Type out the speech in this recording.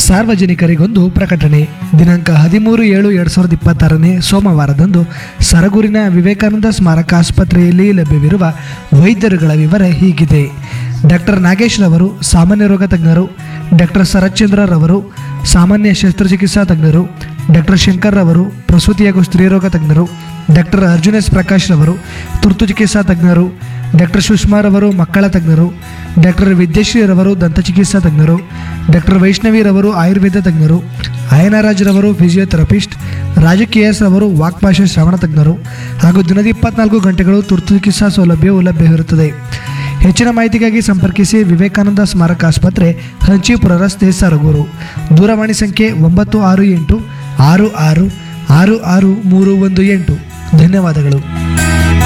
ಸಾರ್ವಜನಿಕರಿಗೊಂದು ಪ್ರಕಟಣೆ ದಿನಾಂಕ ಹದಿಮೂರು ಏಳು ಎರಡು ಸಾವಿರದ ಇಪ್ಪತ್ತಾರನೇ ಸೋಮವಾರದಂದು ಸರಗೂರಿನ ವಿವೇಕಾನಂದ ಸ್ಮಾರಕ ಆಸ್ಪತ್ರೆಯಲ್ಲಿ ಲಭ್ಯವಿರುವ ವೈದ್ಯರುಗಳ ವಿವರ ಹೀಗಿದೆ ಡಾಕ್ಟರ್ ನಾಗೇಶ್ ರವರು ಸಾಮಾನ್ಯ ರೋಗ ತಜ್ಞರು ಡಾಕ್ಟರ್ ಶರತ್ಚಂದ್ರ ರವರು ಸಾಮಾನ್ಯ ಶಸ್ತ್ರಚಿಕಿತ್ಸಾ ತಜ್ಞರು ಡಾಕ್ಟರ್ ಶಂಕರ್ ರವರು ಪ್ರಸೂತಿ ಹಾಗೂ ಸ್ತ್ರೀರೋಗ ತಜ್ಞರು ಡಾಕ್ಟರ್ ಅರ್ಜುನ್ ಎಸ್ ಪ್ರಕಾಶ್ ರವರು ತುರ್ತು ಚಿಕಿತ್ಸಾ ತಜ್ಞರು ಡಾಕ್ಟರ್ ಸುಷ್ಮಾ ರವರು ಮಕ್ಕಳ ತಜ್ಞರು ಡಾಕ್ಟರ್ ವಿದ್ಯಶ್ರೀ ರವರು ದಂತಚಿಕಿತ್ಸಾ ತಜ್ಞರು ಡಾಕ್ಟರ್ ವೈಷ್ಣವಿ ರವರು ಆಯುರ್ವೇದ ತಜ್ಞರು ಅಯನರಾಜ್ ರವರು ಫಿಸಿಯೋಥೆರಪಿಸ್ಟ್ ರಾಜು ಕೆ ಎಸ್ ರವರು ವಾಕ್ಭಾಷೆ ಶ್ರವಣ ತಜ್ಞರು ಹಾಗೂ ದಿನದ ಇಪ್ಪತ್ನಾಲ್ಕು ಗಂಟೆಗಳು ತುರ್ತು ಚಿಕಿತ್ಸಾ ಸೌಲಭ್ಯವು ಲಭ್ಯವಿರುತ್ತದೆ ಹೆಚ್ಚಿನ ಮಾಹಿತಿಗಾಗಿ ಸಂಪರ್ಕಿಸಿ ವಿವೇಕಾನಂದ ಸ್ಮಾರಕ ಆಸ್ಪತ್ರೆ ಹಂಚಿಪುರ ರಸ್ತೆ ಸರಗೂರು ದೂರವಾಣಿ ಸಂಖ್ಯೆ ಒಂಬತ್ತು ಆರು ಎಂಟು ಆರು ಆರು ಆರು ಆರು ಮೂರು ಒಂದು ಎಂಟು ಧನ್ಯವಾದಗಳು